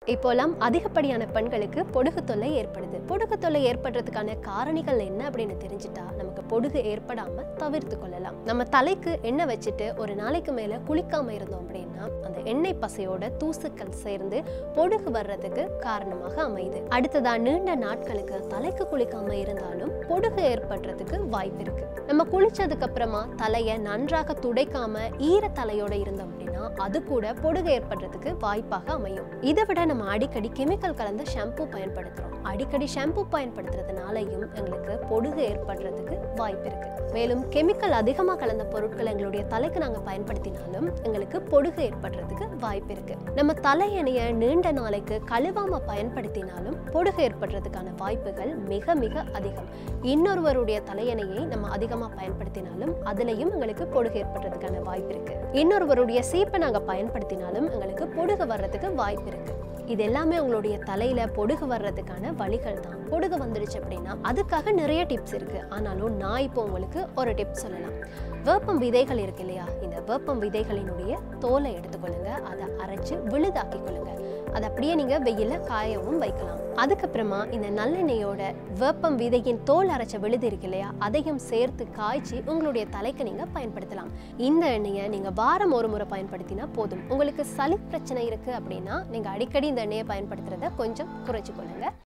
இப்போலாம் அதிகப்படியான பெண்களுக்கு பொடுகு தொல்லை ஏற்படுது பொடுகு தொல்லை ஏற்படுறதுக்கான காரணிகள் என்ன அப்படின்னு தெரிஞ்சுட்டா நமக்கு பொடுகு ஏற்படாம தவிர்த்து கொள்ளலாம் நம்ம தலைக்கு எண்ணெய் வச்சுட்டு ஒரு நாளைக்கு மேல குளிக்காம இருந்தோம் அப்படின்னா அந்த எண்ணெய் பசையோட தூசுக்கள் சேர்ந்து பொடுகு வர்றதுக்கு காரணமாக அமையுது அடுத்ததா நீண்ட நாட்களுக்கு தலைக்கு குளிக்காம இருந்தாலும் பொடுகு ஏற்படுறதுக்கு வாய்ப்பு இருக்கு நம்ம குளிச்சதுக்கு அப்புறமா தலையை நன்றாக துடைக்காம ஈர தலையோட இருந்தோம் அப்படின்னா அது கூட பொடுகு ஏற்படுறதுக்கு வாய்ப்பாக அமையும் இதை விட நம்ம அடிக்கடி கெமிக்கல் கலந்த ஷாம்பு பயன்படுத்துறோம் அடிக்கடி ஷாம்பு பயன்படுத்துறதுனாலையும் எங்களுக்கு பொடுகு ஏற்படுறதுக்கு வாய்ப்பு இருக்கு மேலும் கெமிக்கல் அதிகமாக கலந்த பொருட்கள் எங்களுடைய தலைக்கு நாங்கள் பயன்படுத்தினாலும் எங்களுக்கு பொடுகு ஏற்படுறதுக்கு வாய்ப்பு இருக்கு நம்ம தலையணையை நீண்ட நாளைக்கு கழுவாம பயன்படுத்தினாலும் பொடுகு ஏற்படுறதுக்கான வாய்ப்புகள் மிக மிக அதிகம் இன்னொருவருடைய தலையணையை நம்ம அதிகமாக பயன்படுத்தினாலும் அதுலயும் எங்களுக்கு பொடுகு ஏற்படுறதுக்கான வாய்ப்பு இருக்கு இன்னொருவருடைய சீப்பை நாங்கள் பயன்படுத்தினாலும் எங்களுக்கு பொடுகு வர்றதுக்கு வாய்ப்பு இருக்கு இது எல்லாமே உங்களுடைய தலையில பொடுகு வர்றதுக்கான வழிகள் தான் பொடுகு வந்துடுச்சு அப்படின்னா அதுக்காக நிறைய டிப்ஸ் இருக்கு ஆனாலும் நான் இப்போ உங்களுக்கு ஒரு டிப் சொல்லலாம் வேப்பம் விதைகள் இருக்கு இல்லையா இந்த வேப்பம் விதைகளினுடைய தோலை எடுத்துக்கொள்ளுங்க அதை அரைச்சு விழுதாக்கி கொள்ளுங்க அதை அப்படியே நீங்க வெயில காயவும் வைக்கலாம் அதுக்கப்புறமா இந்த நல்லெண்ணெயோட வேப்பம் விதையின் தோல் அரைச்ச விழுது இருக்கு இல்லையா அதையும் சேர்த்து காய்ச்சி உங்களுடைய தலைக்கு நீங்க பயன்படுத்தலாம் இந்த எண்ணெயை நீங்க வாரம் ஒரு முறை பயன்படுத்தினா போதும் உங்களுக்கு சளி பிரச்சனை இருக்கு அப்படின்னா நீங்க அடிக்கடி இந்த எண்ணெயை பயன்படுத்துறத கொஞ்சம் குறைச்சு கொள்ளுங்க